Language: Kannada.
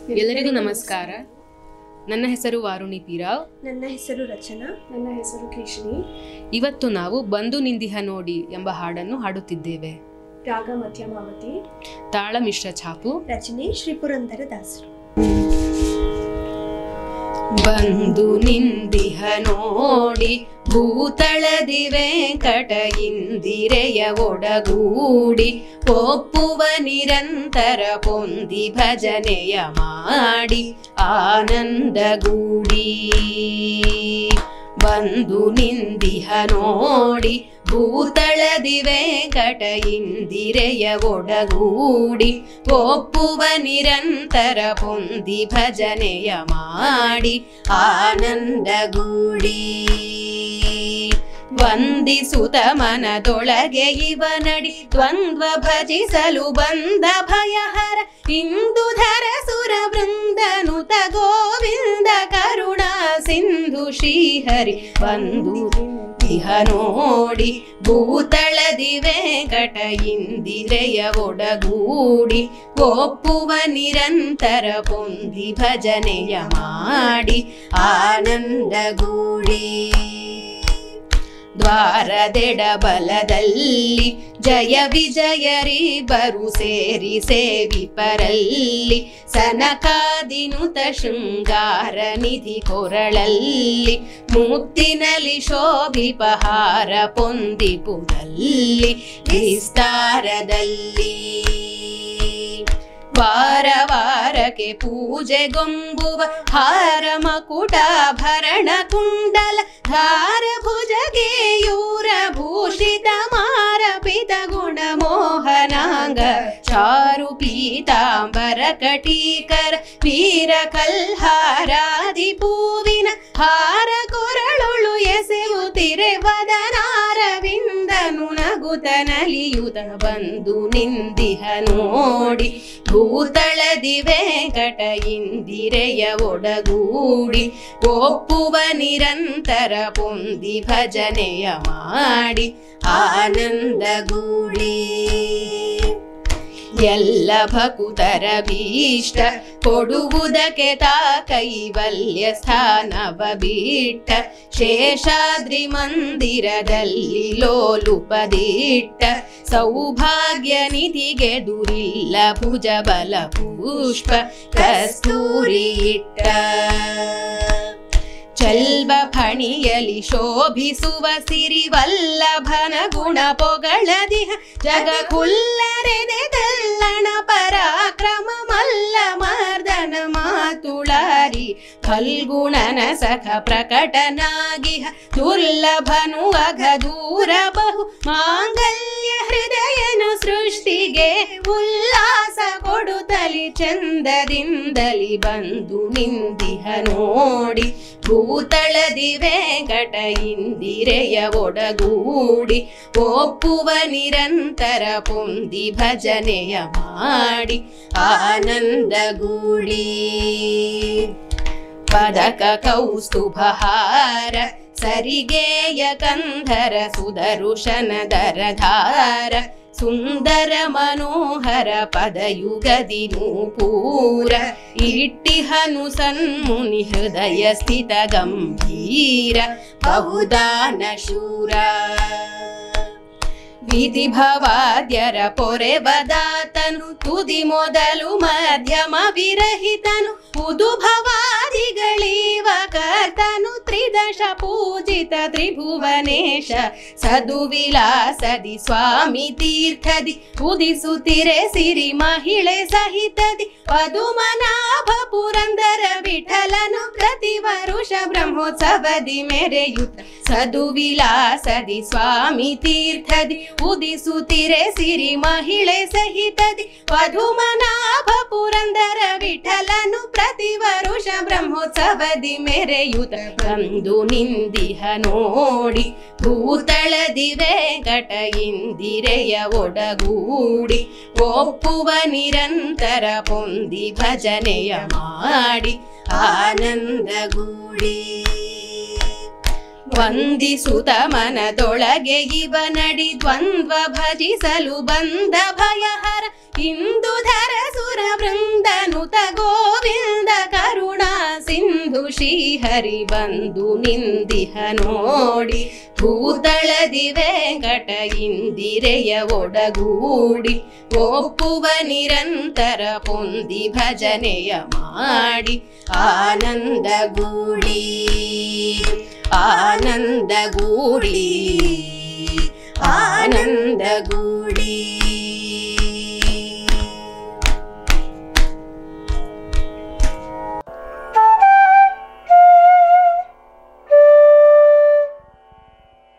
ಎಲ್ಲರಿಗೂ ನಮಸ್ಕಾರ ನನ್ನ ಹೆಸರು ವಾರುಣಿ ಪೀರಾವ್ ನನ್ನ ಹೆಸರು ರಚನಾ ನನ್ನ ಹೆಸರು ಕೇಶಿನಿ ಇವತ್ತು ನಾವು ಬಂದು ನಿಂದಿಹ ನೋಡಿ ಎಂಬ ಹಾಡನ್ನು ಹಾಡುತ್ತಿದ್ದೇವೆ ರಾಗ ಮಧ್ಯಮಾವತಿ ತಾಳ ಮಿಶ್ರ ಛಾಪು ರಚನೆ ಶ್ರೀ ಪುರಂದರ ದಾಸರು ಬಂದು ನಿಂದಿಹ ನೋಡಿ ಭೂತಳದಿ ವೆಂಕಟ ಇಂದಿರೆಯ ಒಡಗೂಡಿ ಒಪ್ಪುವ ನಿರಂತರ ಪೊಂದಿ ಭಜನೆಯ ಮಾಡಿ ಆನಂದಗೂಡಿ ಬಂದು ನಿಂದಿಹ ನೋಡಿ ಭೂತಳದಿ ವೆಂಕಟ ಇಂದಿರೆಯ ಒಡಗೂಡಿ ಒಪ್ಪುವ ನಿರಂತರ ಪೊಂದಿ ಭಜನೆಯ ಮಾಡಿ ಆನಂದಗೂಡಿ ವಂದಿಸುತ್ತ ಮನದೊಳಗೆ ಇವನಡಿ ದ್ವಂದ್ವ ಭಜಿಸಲು ಬಂದ ಭಯಹರ ಇಂದು ಧರ ಸುರ ವೃಂದನುತ ಗೋವಿಂದ ಕರುಣಾ ಸಿಂಧು ಶ್ರೀಹರಿ ಬಂದು ಇಹ ನೋಡಿ ಭೂತಳದಿ ವೆಂಕಟ ಇಂದಿರೆಯ ಒಡಗೂಡಿ ಒಪ್ಪುವ ನಿರಂತರ ಪೊಂದಿ ಭಜನೆಯ ಮಾಡಿ ಆನಂದಗೂಡಿ ದ್ವಾರದೆಡ ಬಲದಲ್ಲಿ ಜಯ ವಿಜಯರಿ ಬರು ಸೇರಿ ಸೇವಿಪರಲ್ಲಿ ಸನಕಾದಿನುತ ಶೃಂಗಾರ ನಿಧಿ ಕೊರಳಲ್ಲಿ ಮುತ್ತಿನಲ್ಲಿ ಶೋಭಿಪಹಾರ ಪೊಂದಿಪುದಲ್ಲಿ ವಿಸ್ತಾರದಲ್ಲಿ ವಾರ ವಾರಕ್ಕೆ ಪೂಜೆಗೊಂಬುವ ಹಾರ ಮಕುಟಾಭರಣ ಕುಂಡಲ ಧಾರ ಭುಜಗೆಯೂರ ಭೂಷಿತ ಮಾರಪಿತ ಗುಣ ಮೋಹನಾಂಗ ಚಾರು ಪೀತಾಂಬರ ಕಟೀಕರ ವೀರ ಕಲ್ಹಾರಾದಿ ಪೂವಿನ ಹಾರ ಕೊರಳುಳು ಎಸೆಯುತ್ತಿರೆ ವದನಾರವಿಂದನು ನಗುತ ನಲಿಯುತ ಬಂದು ನಿಂದಿಹ ನೋಡಿ ಭೂತಳದಿ ವೆಂಕಟ ಇಂದಿರೆಯ ಒಡಗೂಡಿ ಒಪ್ಪುವ ನಿರಂತರ ಪೊಂದಿ ಭಜನೆಯ ಮಾಡಿ ಆನಂದಗೂಡಿ ಎಲ್ಲ ಭಕುತರ ಭೀಷ್ಟ ಕೊಡುವುದಕ್ಕೆ ತಾ ಕೈವಲ್ಯ ಸ್ಥಾನವ ಬಿಟ್ಟ ಶೇಷಾದ್ರಿ ಮಂದಿರದಲ್ಲಿ ಲೋಲುಪದಿಟ್ಟ ಸೌಭಾಗ್ಯ ನಿಧಿಗೆ ದುರಿಲ್ಲ ಭುಜ ಬಲ ಪುಷ್ಪ ಕಸ್ತೂರಿ ಇಟ್ಟ ಚಲ್ವ ಫಣಿಯಲಿ ಶೋಭಿಸುವ ಸಿರಿವಲ್ಲಭನ ಗುಣ ಪೊಗಳದಿಹ ಜಗ ಕುಲ್ಲರೆದೆ ತೆಲ್ಲಣ ಪರಾಕ್ರಮ ಮಲ್ಲ ಮರ್ದನ ಮಾತುಳಾರಿ ಫಲ್ಗುಣನ ಸಖ ಪ್ರಕಟನಾಗಿಹ ದುರ್ಲಭನು ಅಘ ದೂರ ಬಹು ಮಾಂಗಲ್ಯ ಹೃದಯನು ಸೃಷ್ಟಿಗೆ ಉಲ್ಲಾಸ ಕೊಡುತ್ತಲಿ ಚಂದದಿಂದಲಿ ಬಂದು ನಿಂದಿಹ ನೋಡಿ ಭೂತಳದಿ ವೆಂಕಟ ಇಂದಿರೆಯ ಒಡಗೂಡಿ ಒಪ್ಪುವ ನಿರಂತರ ಪೊಂದಿ ಭಜನೆಯ ಮಾಡಿ ಆನಂದಗೂಡಿ ಪದಕ ಕೌಸ್ತುಭಹಾರ ಸರಿಗೇಯ ಕಂಧರ ಸುದರುಶನ ದರಧಾರ ಸುಂದರ ಮನೋಹರ ಪದಯುಗದಿ ನೂಪೂರ ಇಟ್ಟಿಹನು ಸನ್ಮುನಿ ಹೃದಯ ಸ್ಥಿತ ಗಂಭೀರ ಬಹುದಾನ ಶೂರ ವಿಧಿ ಭವಾದ್ಯರ ಪೊರೆವದಾತನು ತುದಿ ಮೊದಲು ಮಧ್ಯಮ ವಿರಹಿತನು ಪುದು ಭವಾದಿಗಳೀವ ಕರ್ತನು ತ್ರಿದಶ ಪೂಜಿತ ತ್ರಿಭುವನೇಶ ಸದು ವಿಲಾಸದಿ ಸ್ವಾಮಿ ತೀರ್ಥದಿ ಉದಿಸುತ್ತಿರೆ ಸಿರಿ ಮಹಿಳೆ ಸಹಿತದಿ ಪದುಮನಾಭ ಪುರಂದರ ವಿಠಲನು ಪ್ರತಿ ವರುಷ ಬ್ರಹ್ಮೋತ್ಸವದಿ ಮೆರೆಯುತ್ತ ಸದು ವಿಲಾಸದಿ ಸ್ವಾಮಿ ತೀರ್ಥದಿ ಉದಿಸುತ್ತಿರೆ ಸಿರಿ ಮಹಿಳೆ ಸಹಿತದಿ ಪದುಮನಾಭ ಪುರಂದರ ವಿಠಲನು ಪ್ರತಿ ವರುಷ ಬ್ರಹ್ಮೋತ್ಸವದಿ ಮೆರೆಯುತ ಬಂದು ನಿಂದಿಹ ನೋಡಿ ಭೂತಳದಿ ವೆಂಕಟ ಇಂದಿರೆಯ ಒಡಗೂಡಿ ಒಪ್ಪುವ ನಿರಂತರ ಪೊಂದಿ ಭಜನೆಯ ಮಾಡಿ ಆನಂದಗೂಡಿ ವಂದಿಸುತ ಮನದೊಳಗೆ ಇವ ನಡಿ ದ್ವಂದ್ವ ಭಜಿಸಲು ಬಂದ ಭಯಹರ ಇಂದು ಧರ ಸುರ ವೃಂದನುತ ಗೋವಿಂದ ಶ್ರೀಹರಿ ಬಂದು ನಿಂದಿಹ ನೋಡಿ ಭೂತಳದಿ ವೆಂಕಟ ಇಂದಿರೆಯ ಒಡಗೂಡಿ ಒಪ್ಪುವ ನಿರಂತರ ಹೊಂದಿ ಭಜನೆಯ ಮಾಡಿ ಆನಂದಗೂಡಿ ಆನಂದಗೂಡಿ ಆನಂದಗೂಡಿ